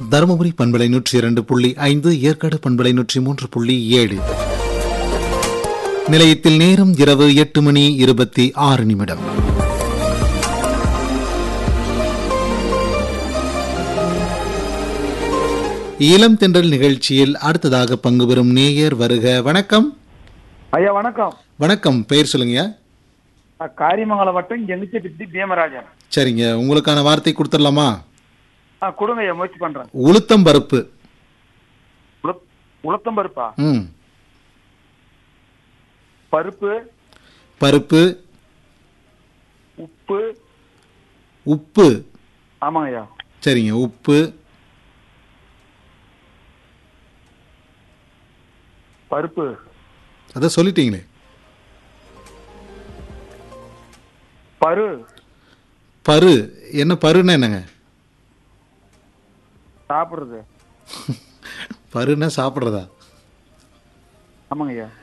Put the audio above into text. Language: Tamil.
தருமபுரி பண்பலை நூற்றி இரண்டு புள்ளி ஐந்து ஏற்காடு பண்பலை நூற்றி மூன்று புள்ளி ஏழு நிலையத்தில் நேரம் இரவு எட்டு மணி இருபத்தி ஆறு நிமிடம் இளம் தென்றல் நிகழ்ச்சியில் அடுத்ததாக பங்கு பெறும் நேயர் வருக வணக்கம் ஐயா வணக்கம் வணக்கம் பெயர் சொல்லுங்க நான் காரியமங்கலம் வட்டம் எங்கிச்செட்டி பீமராஜன் சரிங்க உங்களுக்கான வார்த்தை கொடுத்துடலாமா ஆ கொடுங்க ஐயா முயற்சி பண்றேன் உளுத்தம் பருப்பு உளுத்- உளுத்தம் பருப்பா ம் பருப்பு பருப்பு உப்பு உப்பு ஆமாங்க ஐயா சரிங்க உப்பு பருப்பு அதை சொல்லிட்டீங்களே பரு பரு என்ன பருன்னா என்னங்க சாப்பிடுறது பருன்னா சாப்பிட்றதா ஆமாங்க ஐயா